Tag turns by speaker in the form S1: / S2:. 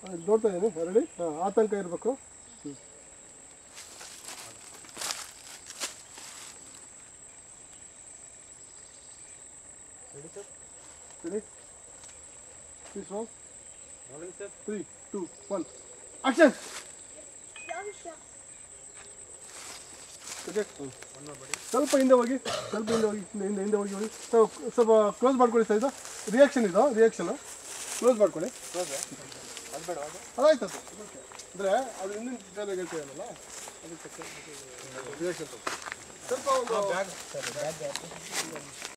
S1: ಅದು ನೋಡ್ತಾ ಇದ್ದೀನಿ ರೆಡಿ ಹಾಂ ಆತಂಕ ಇರಬೇಕು ready please roll three two one action ಸ್ವಲ್ಪ ಹಿಂದೆ ಹೋಗಿ ಸ್ವಲ್ಪ ಹಿಂದೆ ಹೋಗಿ ಹಿಂದೆ ಹಿಂದೆ ಹಿಂದೆ ಹೋಗಿ ಹೋಗಿ ಸ್ವಲ್ಪ ಸ್ವಲ್ಪ ಕ್ಲೋಸ್ ಮಾಡ್ಕೊಳ್ಳಿ ಸರ್ ಇದು ರಿಯಾಕ್ಷನ್ ಇದು ರಿಯಾಕ್ಷನ್ ಕ್ಲೋಸ್ ಮಾಡ್ಕೊಳ್ಳಿ ಅದಾಯ್ತು ಅದು ಅಂದರೆ ಅದು ಹಿಂದಿನ ಡೈಲಾಗ್ ಹೇಳ್ತಾ ಇರಲ್ಲ ಅದಕ್ಕೆ ರಿಯಾಕ್ಷನ್ ಸ್ವಲ್ಪ ಒಂದು